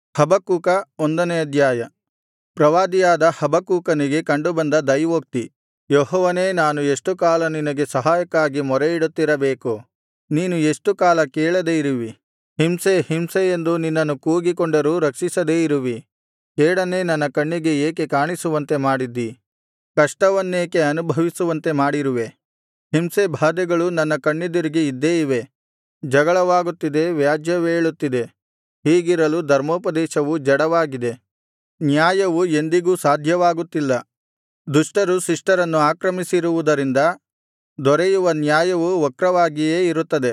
ಹಬಕ್ಕೂಕ ಒಂದನೇ ಅಧ್ಯಾಯ ಪ್ರವಾದಿಯಾದ ಹಬಕ್ಕೂಕನಿಗೆ ಕಂಡುಬಂದ ದೈವೋಕ್ತಿ ಯೆಹೋವನೇ ನಾನು ಎಷ್ಟು ಕಾಲ ನಿನಗೆ ಸಹಾಯಕ್ಕಾಗಿ ಮೊರೆಯಿಡುತ್ತಿರಬೇಕು ನೀನು ಎಷ್ಟು ಕಾಲ ಕೇಳದೆ ಇರುವಿ ಹಿಂಸೆ ಹಿಂಸೆ ಎಂದು ನಿನ್ನನ್ನು ಕೂಗಿಕೊಂಡರೂ ರಕ್ಷಿಸದೇ ಇರುವಿ ಕೇಡನ್ನೇ ನನ್ನ ಕಣ್ಣಿಗೆ ಏಕೆ ಕಾಣಿಸುವಂತೆ ಮಾಡಿದ್ದಿ ಕಷ್ಟವನ್ನೇಕೆ ಅನುಭವಿಸುವಂತೆ ಮಾಡಿರುವೆ ಹಿಂಸೆ ಬಾಧೆಗಳು ನನ್ನ ಕಣ್ಣೆದುರಿಗೆ ಇದ್ದೇ ಇವೆ ಜಗಳವಾಗುತ್ತಿದೆ ವ್ಯಾಜ್ಯವೇಳುತ್ತಿದೆ ಹೀಗಿರಲು ಧರ್ಮೋಪದೇಶವು ಜಡವಾಗಿದೆ ನ್ಯಾಯವು ಎಂದಿಗೂ ಸಾಧ್ಯವಾಗುತ್ತಿಲ್ಲ ದುಷ್ಟರು ಶಿಷ್ಟರನ್ನು ಆಕ್ರಮಿಸಿರುವುದರಿಂದ ದೊರೆಯುವ ನ್ಯಾಯವು ವಕ್ರವಾಗಿಯೇ ಇರುತ್ತದೆ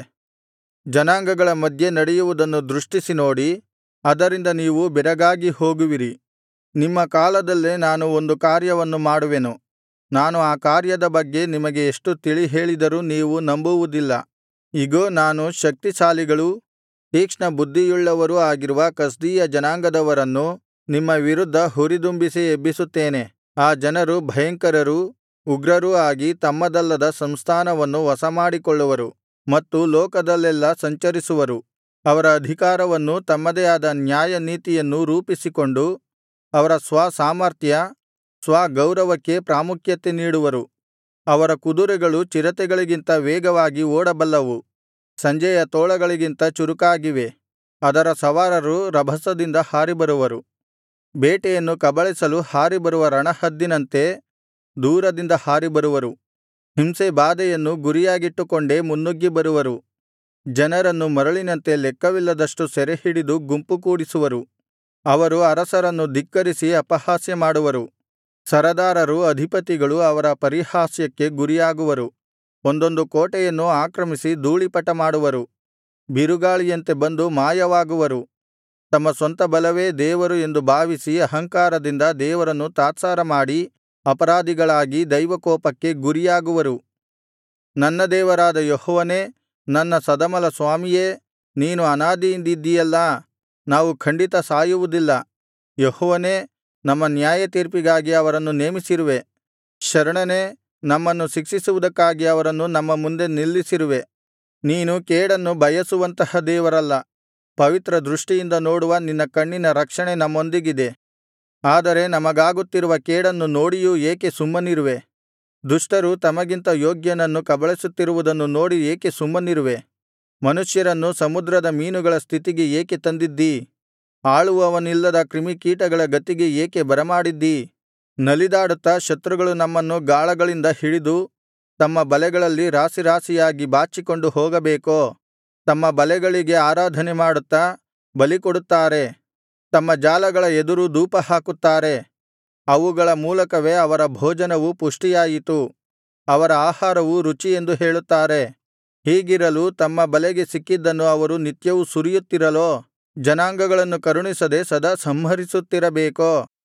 ಜನಾಂಗಗಳ ಮಧ್ಯೆ ನಡೆಯುವುದನ್ನು ದೃಷ್ಟಿಸಿ ನೋಡಿ ಅದರಿಂದ ನೀವು ಬೆರಗಾಗಿ ಹೋಗುವಿರಿ ನಿಮ್ಮ ಕಾಲದಲ್ಲೇ ನಾನು ಒಂದು ಕಾರ್ಯವನ್ನು ಮಾಡುವೆನು ನಾನು ಆ ಕಾರ್ಯದ ಬಗ್ಗೆ ನಿಮಗೆ ಎಷ್ಟು ತಿಳಿಹೇಳಿದರೂ ನೀವು ನಂಬುವುದಿಲ್ಲ ಇಗೋ ನಾನು ಶಕ್ತಿಶಾಲಿಗಳೂ ತೀಕ್ಷ್ಣಬುದ್ಧಿಯುಳ್ಳವರೂ ಆಗಿರುವ ಕಸ್ದೀಯ ಜನಾಂಗದವರನ್ನು ನಿಮ್ಮ ವಿರುದ್ಧ ಹುರಿದುಂಬಿಸಿ ಎಬ್ಬಿಸುತ್ತೇನೆ ಆ ಜನರು ಭಯಂಕರರೂ ಉಗ್ರರೂ ಆಗಿ ತಮ್ಮದಲ್ಲದ ಸಂಸ್ಥಾನವನ್ನು ವಶಮಾಡಿಕೊಳ್ಳುವರು ಮತ್ತು ಲೋಕದಲ್ಲೆಲ್ಲಾ ಸಂಚರಿಸುವರು ಅವರ ಅಧಿಕಾರವನ್ನೂ ತಮ್ಮದೇ ಆದ ನ್ಯಾಯನೀತಿಯನ್ನೂ ರೂಪಿಸಿಕೊಂಡು ಅವರ ಸ್ವಸಾಮರ್ಥ್ಯ ಸ್ವಗೌರವಕ್ಕೆ ಪ್ರಾಮುಖ್ಯತೆ ನೀಡುವರು ಅವರ ಕುದುರೆಗಳು ಚಿರತೆಗಳಿಗಿಂತ ವೇಗವಾಗಿ ಓಡಬಲ್ಲವು ಸಂಜೆಯ ತೋಳಗಳಿಗಿಂತ ಚುರುಕಾಗಿವೆ ಅದರ ಸವಾರರು ರಭಸದಿಂದ ಹಾರಿಬರುವರು ಬೇಟೆಯನ್ನು ಕಬಳಿಸಲು ಹಾರಿಬರುವ ರಣಹದ್ದಿನಂತೆ ದೂರದಿಂದ ಹಾರಿಬರುವರು ಹಿಂಸೆ ಬಾಧೆಯನ್ನು ಗುರಿಯಾಗಿಟ್ಟುಕೊಂಡೇ ಮುನ್ನುಗ್ಗಿ ಬರುವರು ಜನರನ್ನು ಮರಳಿನಂತೆ ಲೆಕ್ಕವಿಲ್ಲದಷ್ಟು ಸೆರೆಹಿಡಿದು ಗುಂಪು ಕೂಡಿಸುವರು ಅವರು ಅರಸರನ್ನು ಧಿಕ್ಕರಿಸಿ ಅಪಹಾಸ್ಯ ಮಾಡುವರು ಸರದಾರರು ಅಧಿಪತಿಗಳು ಅವರ ಪರಿಹಾಸ್ಯಕ್ಕೆ ಗುರಿಯಾಗುವರು ಒಂದೊಂದು ಕೋಟೆಯನ್ನು ಆಕ್ರಮಿಸಿ ಧೂಳಿಪಟ ಮಾಡುವರು ಬಿರುಗಾಳಿಯಂತೆ ಬಂದು ಮಾಯವಾಗುವರು ತಮ್ಮ ಸ್ವಂತ ಬಲವೇ ದೇವರು ಎಂದು ಭಾವಿಸಿ ಅಹಂಕಾರದಿಂದ ದೇವರನ್ನು ತಾತ್ಸಾರಮಾಡಿ ಅಪರಾಧಿಗಳಾಗಿ ದೈವಕೋಪಕ್ಕೆ ಗುರಿಯಾಗುವರು ನನ್ನ ದೇವರಾದ ಯೆಹೋವನೇ ನನ್ನ ಸದಮಲ ಸ್ವಾಮಿಯೇ ನೀನು ಅನಾದಿಯಿಂದಿದ್ದೀಯಲ್ಲಾ ನಾವು ಖಂಡಿತ ಸಾಯುವುದಿಲ್ಲ ಯೆಹೋವನೇ ನಮ್ಮ ನ್ಯಾಯತೀರ್ಪಿಗಾಗಿ ಅವರನ್ನು ನೇಮಿಸಿರುವೆ ಶರಣನೇ ನಮ್ಮನ್ನು ಶಿಕ್ಷಿಸುವುದಕ್ಕಾಗಿ ಅವರನ್ನು ನಮ್ಮ ಮುಂದೆ ನಿಲ್ಲಿಸಿರುವೆ ನೀನು ಕೇಡನ್ನು ಬಯಸುವಂತಹ ದೇವರಲ್ಲ ಪವಿತ್ರ ದೃಷ್ಟಿಯಿಂದ ನೋಡುವ ನಿನ್ನ ಕಣ್ಣಿನ ರಕ್ಷಣೆ ನಮ್ಮೊಂದಿಗಿದೆ ಆದರೆ ನಮಗಾಗುತ್ತಿರುವ ಕೇಡನ್ನು ನೋಡಿಯೂ ಏಕೆ ಸುಮ್ಮನಿರುವೆ ದುಷ್ಟರು ತಮಗಿಂತ ಯೋಗ್ಯನನ್ನು ಕಬಳಿಸುತ್ತಿರುವುದನ್ನು ನೋಡಿ ಏಕೆ ಸುಮ್ಮನಿರುವೆ ಮನುಷ್ಯರನ್ನು ಸಮುದ್ರದ ಮೀನುಗಳ ಸ್ಥಿತಿಗೆ ಏಕೆ ತಂದಿದ್ದೀ ಆಳುವವನಿಲ್ಲದ ಕ್ರಿಮಿಕೀಟಗಳ ಗತಿಗೆ ಏಕೆ ಬರಮಾಡಿದ್ದೀ ನಲಿದಾಡುತ್ತಾ ಶತ್ರುಗಳು ನಮ್ಮನ್ನು ಗಾಳಗಳಿಂದ ಹಿಡಿದು ತಮ್ಮ ಬಲೆಗಳಲ್ಲಿ ರಾಶಿರಾಶಿಯಾಗಿ ಬಾಚಿಕೊಂಡು ಹೋಗಬೇಕೋ ತಮ್ಮ ಬಲೆಗಳಿಗೆ ಆರಾಧನೆ ಮಾಡುತ್ತಾ ಬಲಿಕೊಡುತ್ತಾರೆ ತಮ್ಮ ಜಾಲಗಳ ಎದುರು ಧೂಪಹಾಕುತ್ತಾರೆ ಅವುಗಳ ಮೂಲಕವೇ ಅವರ ಭೋಜನವು ಪುಷ್ಟಿಯಾಯಿತು ಅವರ ಆಹಾರವು ರುಚಿ ಎಂದು ಹೇಳುತ್ತಾರೆ ಹೀಗಿರಲು ತಮ್ಮ ಬಲೆಗೆ ಸಿಕ್ಕಿದ್ದನ್ನು ಅವರು ನಿತ್ಯವೂ ಸುರಿಯುತ್ತಿರಲೋ ಜನಾಂಗಗಳನ್ನು ಕರುಣಿಸದೆ ಸದಾ ಸಂಹರಿಸುತ್ತಿರಬೇಕೋ